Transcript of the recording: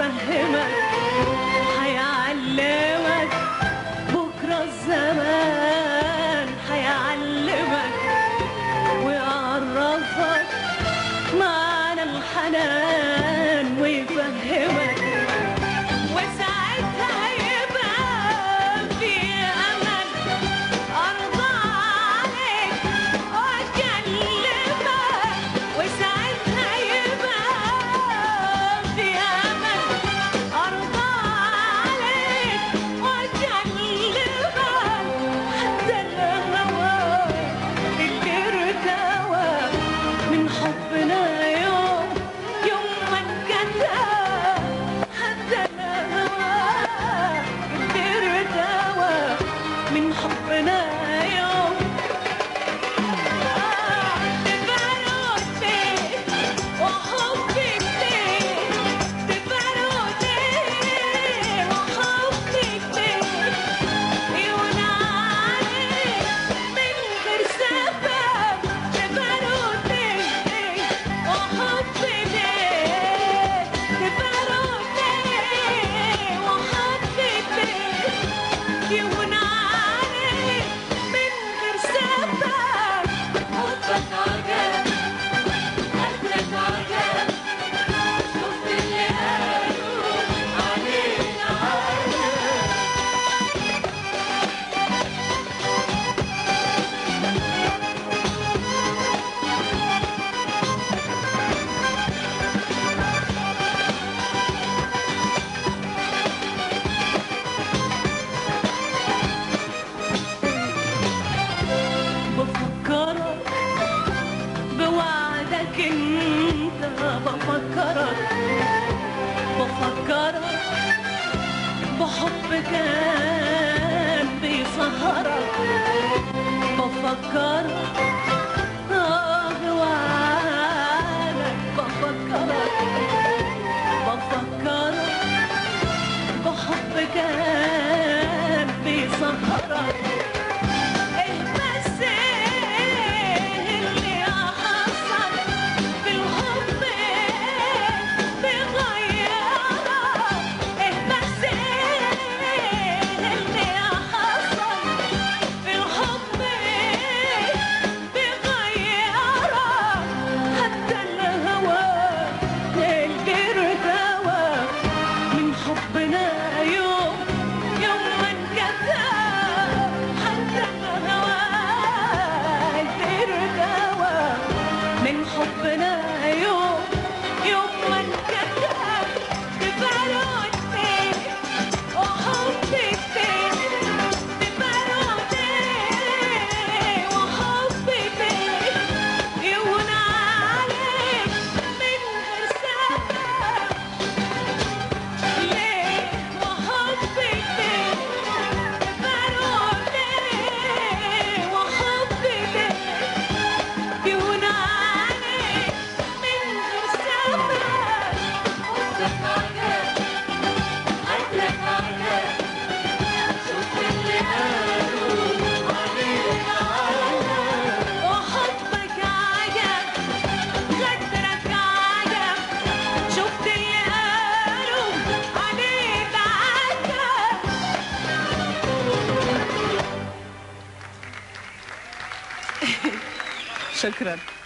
ويفهمك هيعلمك بكرة الزمان هيعلمك ويعرفك معنى الحنان ويفهمك وساعتها يبقى في أمل أرضى عليك وأكلمك وساعتها يبقى في أمل أرضى عليك وأكلمك حتى الهوى اللي ارتوى من حبنا يوم يوم ما انكتب حتى الهوى اللي ارتوى من حبنا يوم تبرد وحبك ليه تبرد وحبك ليه يوناني من غير سبب تبرد وحبك ليه تبرد وحبك ليه يوناني من غير سبب حبك عجب قلبك عجب شفت اللي قالوا علينا عجب بفكرك بوعدك انت بفكرك بفكرك بحب كان بيسهرك بفكرك آه بوعدك بفكرك بفكرك بحب كان بيسهرك ايه بس اللي حصل في الحب بيغيرك ايه بس اللي حصل في الحب بيغيرك حتى الهوى اللي ارتوى من حبنا يوم يوم ما انكتب حتى الهوى اللي ارتوى من حبنا يوم يوم ما انكتب تبرد وحبك تبرد وحبك يهون عليك من غير سبب ليه وحبك تبرد وحبك يهون عليك من غير سبب حبك عجب قلبك عجب شوف اللي قالوا عليك عجب وحبك عجب غدرك عجب شفت اللي قالوا عليك عجب شكرا